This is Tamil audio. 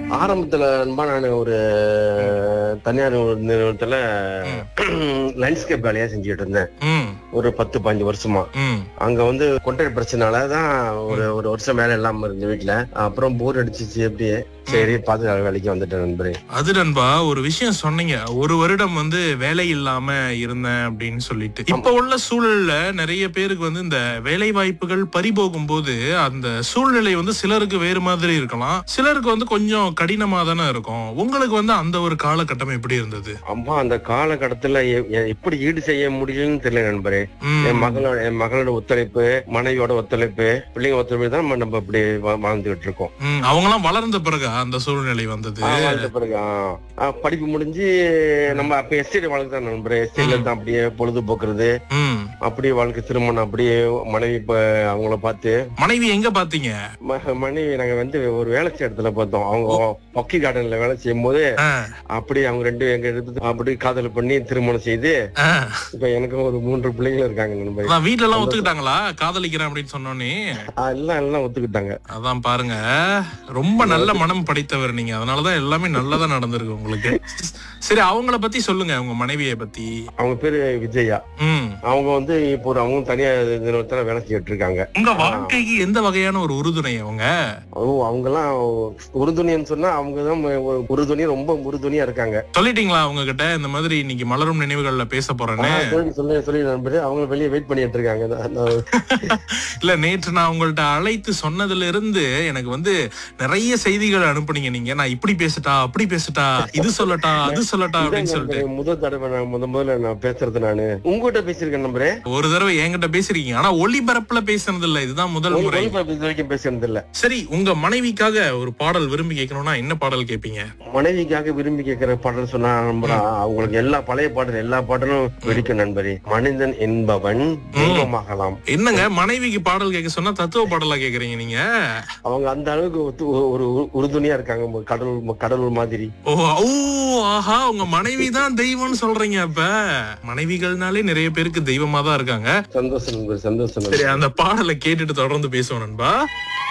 ஆரம்பத்துல நண்பா நான் ஒரு தனியார் ஒரு நிறுவனத்துல லேண்ட்ஸ்கேப் வேலையா செஞ்சுட்டு இருந்தேன் ம் ஒரு பத்து பதினஞ்சு வருஷமா ம் அங்க வந்து கொண்டை பிரச்சனாலதான் ஒரு ஒரு வருஷம் வேலை இல்லாம இருந்த வீட்டுல அப்புறம் போர் அடிச்சிச்சு அப்படியே சரி பார்த்து வேலைக்கு வந்துட்டேன் நண்பரே அது நண்பா ஒரு விஷயம் சொன்னீங்க ஒரு வருடம் வந்து வேலை இல்லாம இருந்தேன் அப்படின்னு சொல்லிட்டு இப்ப உள்ள சூழல்ல நிறைய பேருக்கு வந்து இந்த வேலை வாய்ப்புகள் பறிபோகும் போது அந்த சூழ்நிலை வந்து சிலருக்கு வேறு மாதிரி இருக்கலாம் சிலருக்கு வந்து கொஞ்சம் கடினமா தானே இருக்கும் உங்களுக்கு வந்து அந்த ஒரு காலகட்டம் எப்படி இருந்தது அம்மா அந்த காலகட்டத்துல எ- எ- எப்படி ஈடு செய்ய முடியும்னு தெரியல நண்பரே ம், என் மகளோட என் மகளோட ஒத்துழைப்பு மனைவியோட ஒத்துழைப்பு பிள்ளைங்க ஒத்துழைப்பு தான் நம்ம- நம்ம இப்படி வா- வாழ்ந்துகிட்டு இருக்கோம் ம், அவங்கெல்லாம் வளர்ந்த பிறகு அந்த சூழ்நிலை வந்தது ஆ, வாழ்ந்த பிறகு ஆ. ஆ, படிப்பு முடிஞ்சு நம்ம அப்ப எஸ்டேட் வாழ்க்கை தான் நண்பரே எஸ்டேட்ல தான் அப்படியே பொழுது போக்குறது ம் அப்படியே வாழ்க்கை திருமணம் அப்படியே மனைவி இப்ப அவங்கள பார்த்து மனைவி எங்க பாத்தீங்க ம- மனைவி நாங்க வந்து ஒரு வேலை செய்ய இடத்துல பார்த்தோம் அவங்க பக்கி கார்டன்ல வேலை செய்யும் போது ஆ, அப்படியே அவங்க ரெண்டு எங்க எடுத்து அப்படி காதல் பண்ணி திருமணம் செய்து ஆ. இப்ப எனக்கு ஒரு மூன்று பிள்ளைகள் இருக்காங்க நண்பரே அதான் வீட்ல எல்லாம் ஒத்துக்கிட்டாங்களா காதலிக்கிறேன் அப்படின்னு சொன்னோன்னே ஆ, எல்லாம் எல்லாம் ஒத்துக்கிட்டாங்க அதான் பாருங்க ரொம்ப நல்ல மனம் படைத்தவர் நீங்க அதனாலதான் எல்லாமே நல்லதா நடந்திருக்கு உங்களுக்கு சரி அவங்கள பத்தி சொல்லுங்க உங்க மனைவியை பத்தி அவங்க பேரு விஜயா ம் அவங்க வந்து இப்போ ஒரு அவங்க தனியா நிறுவனத்துல வேலை செய்யிட்டு இருக்காங்க உங்க வாழ்க்கைக்கு எந்த வகையான ஒரு உறுதுணை அவங்க ஓ அவங்க எல்லாம் உறுதுணைன்னு சொன்னா அவங்க தான் உறுதுணை ரொம்ப உறுதுணையா இருக்காங்க சொல்லிட்டீங்களா அவங்க கிட்ட இந்த மாதிரி இன்னைக்கு மலரும் நினைவுகள்ல பேச போறேன்னு ஆ, சொல்லி சொல்லி சொல்லி நண்பரு அவங்க வெளியே வெயிட் பண்ணிட்டு இருக்காங்க நான் நான் இல்ல நேற்று நான் உங்கள்ட்ட அழைத்து சொன்னதுல இருந்து எனக்கு வந்து நிறைய செய்திகள் அனுப்புனீங்க நீங்க நான் இப்படி பேசட்டா அப்படி பேசட்டா இது சொல்லட்டா அது சொல்லட்டா அப்படின்னு இதான் சொல்லிட்டு நண்பரே, முதல் தடவை நான் முத முதல்ல நான் பேசுறது நானு உங்ககிட்ட பேசியிருக்கேன் நம்பரே ஒரு தடவை என்கிட்ட பேசிருக்கீங்க ஆனா ஒளிபரப்புல பேசுனது இல்ல இதுதான் முதல் முறை இது வரைக்கும் பேசுறது இல்ல சரி உங்க மனைவிக்காக ஒரு பாடல் விரும்பி கேட்கணும்னா என்ன பாடல் கேட்பீங்க மனைவிக்காக விரும்பி கேட்கிற பாடல் சொன்னா நம்புறா அவங்களுக்கு எல்லா பழைய பாடல் எல்லா பாடலும் வெடிக்கும் நண்பரே மனிதன் என்பவன் தெய்வமாகலாம் என்னங்க மனைவிக்கு பாடல் கேட்க சொன்னா தத்துவ பாடலா கேக்குறீங்க நீங்க அவங்க அந்த அளவுக்கு ஒத்து- ஒரு உறு- உறுதுணையா இருக்காங்க கடவுள் கடவுள் மாதிரி ஓ ஓ ஆஹா உங்க மனைவி தான் தெய்வம்னு சொல்றீங்க அப்ப மனைவிகள்னாலே நிறைய பேருக்கு தெய்வமா தான் இருக்காங்க சந்தோஷம் நண்பர் சந்தோஷம் நண்பர். சரி அந்த பாடலை கேட்டுட்டு தொடர்ந்து பேசுவோம் நண்பா